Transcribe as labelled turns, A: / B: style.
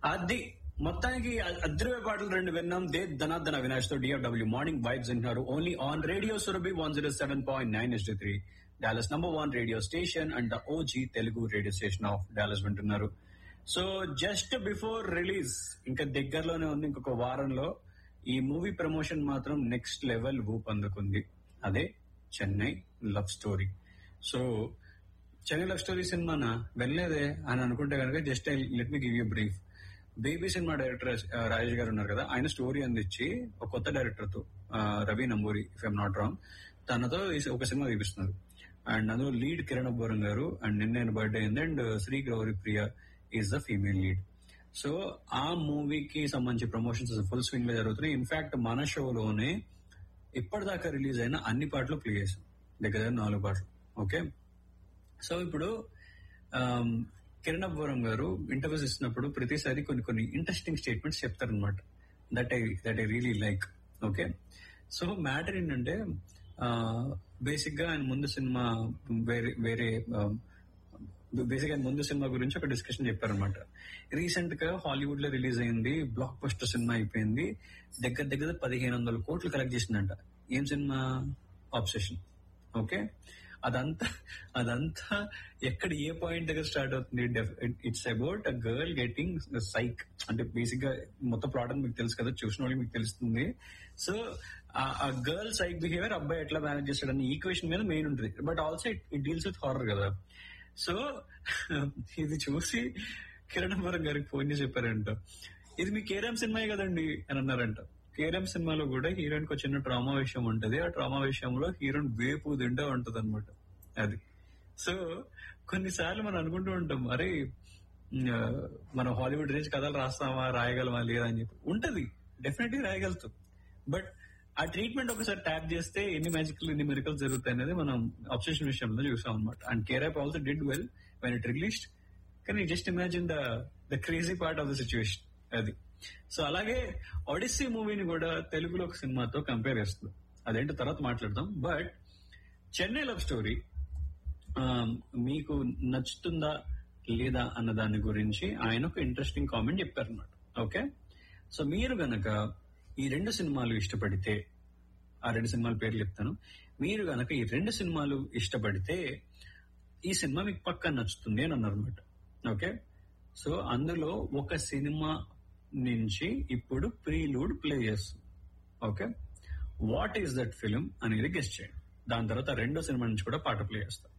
A: అది మొత్తానికి అద్రవే పాటలు రెండు విన్నాం దే ధనాధన అవినాష్ తో డిఆర్డబ్ల్యూ మార్నింగ్ వైబ్స్ వింటున్నారు only on radio Surabhi one zero seven point nine S three Dallas number one radio station and the OG Telugu radio station of Dallas వింటున్నారు సో జస్ట్ బిఫోర్ రిలీజ్ ఇంకా దగ్గరలోనే ఉంది ఇంకొక వారంలో ఈ మూవీ ప్రమోషన్ మాత్రం నెక్స్ట్ లెవెల్ ఊపు అందుకుంది అదే Chennai love story so Chennai love story సినిమానా వెళ్ళలేదే అని అనుకుంటే కనుక just let me give you brief baby cinema director Rajesh గారు ఉన్నారు కదా ఆయన స్టోరీ అందించి ఒక కొత్త డైరెక్టర్ తో ఆ, Ravi Namburi if I'm not wrong తనతో ఈ ఒక సినిమా తీపిస్తున్నారు అండ్ అందులో లీడ్ కిరణ్ అబ్బోరం గారు అండ్ నిన్న బర్త్డే అయింది and Sri Gouri Priya is the female lead so ఆ మూవీకి సంబంధించి ప్రమోషన్స్ ఫుల్ స్వింగ్ లో జరుగుతున్నాయి ఇన్ఫాక్ట్ మన షోలోనే ఇప్పటిదాకా రిలీజ్ అయిన అన్ని పాటలు ప్లే చేసాం దగ్గర దగ్గర నాలుగు పాటలు ఓకే సో ఇప్పుడు ఆమ్, కిరణ్ అబ్బవరం గారు ఇంటర్వ్యూస్ ఇస్తున్నప్పుడు ప్రతిసారి కొన్ని కొన్ని ఇంట్రెస్టింగ్ స్టేట్మెంట్స్ చెప్తారనమాట that I that I really like okay so matter ఏంటంటే బేసిక్ గా ఆయన ముందు సినిమా వేరే వేరే బేసిక్ ఆయన ముందు సినిమా గురించి ఒక డిస్కషన్ చెప్పారనమాట రీసెంట్ గా హాలీవుడ్ లో రిలీజ్ అయింది బ్లాక్ బస్టర్ సినిమా అయిపోయింది దగ్గర దగ్గర పదిహేను వందల కోట్లు కలెక్ట్ చేసిందంట ఏం సినిమా ఆబ్సెషన్ ఓకే అదంతా అదంతా ఎక్కడ ఏ పాయింట్ దగ్గర స్టార్ట్ అవుతుంది it's about a girl getting psych అంటే బేసిక్ గా మొత్తం ప్రోడక్ట్ మీకు తెలుసు కదా చూసిన వాళ్ళకి మీకు తెలుస్తుంది సో ఆ గర్ల్ సైక్ బిహేవియర్ అబ్బాయి ఎట్లా మేనేజ్ చేస్తాడని ఈక్వేషన్ మీద మెయిన్ ఉంటుంది but also it deals with horror కదా సో ఇది చూసి కిరణపురం గారికి ఫోన్ చేసి చెప్పారంట ఇది మీ కేరామ్ సినిమాయే కదండి అని అన్నారంట కేరామ్ సినిమాలో కూడా హీరోయిన్ కి ఒక చిన్న ట్రామా విషయం ఉంటది ఆ ట్రామా విషయంలో హీరోయిన్ వేపు తింటా ఉంటది అనమాట అది సో కొన్నిసార్లు మనం అనుకుంటూ ఉంటాం అరే ఆ, మనం హాలీవుడ్ రేంజ్ కథలు రాస్తామా రాయగలమా లేదా అని చెప్పి ఉంటది డెఫినెట్లీ రాయగలుగుతాం బట్ ఆ ట్రీట్మెంట్ ఒకసారి ట్యాప్ చేస్తే ఎన్ని మ్యాజికల్ ఎన్ని మెరికల్స్ జరుగుతాయి అనేది మనం అబ్సెషన్ విషయంలో చూసాం అనమాట and care of also did well when it released కానీ just imagine the the crazy part of the situation అది సో అలాగే ఒడిస్సీ మూవీని కూడా తెలుగులో ఒక సినిమాతో కంపేర్ చేస్తుంది అదేంటో తర్వాత మాట్లాడదాం బట్ చెన్నై లవ్ స్టోరీ మీకు నచ్చుతుందా లేదా అన్న దాని గురించి ఆయన ఒక ఇంట్రెస్టింగ్ కామెంట్ చెప్పారన్నమాట ఓకే సో మీరు గనక ఈ రెండు సినిమాలు ఇష్టపడితే ఆ రెండు సినిమాల పేర్లు చెప్తాను మీరు గనక ఈ రెండు సినిమాలు ఇష్టపడితే ఈ సినిమా మీకు పక్కా నచ్చుతుంది అని అన్నారు అనమాట ఓకే సో అందులో ఒక సినిమా నుంచి ఇప్పుడు ప్రీలూడ్ ప్లే చేస్తుంది okay what is that film అనేది గెస్ట్ చేయండి దాని తర్వాత రెండో సినిమా నుంచి కూడా పాట ప్లే చేస్తాం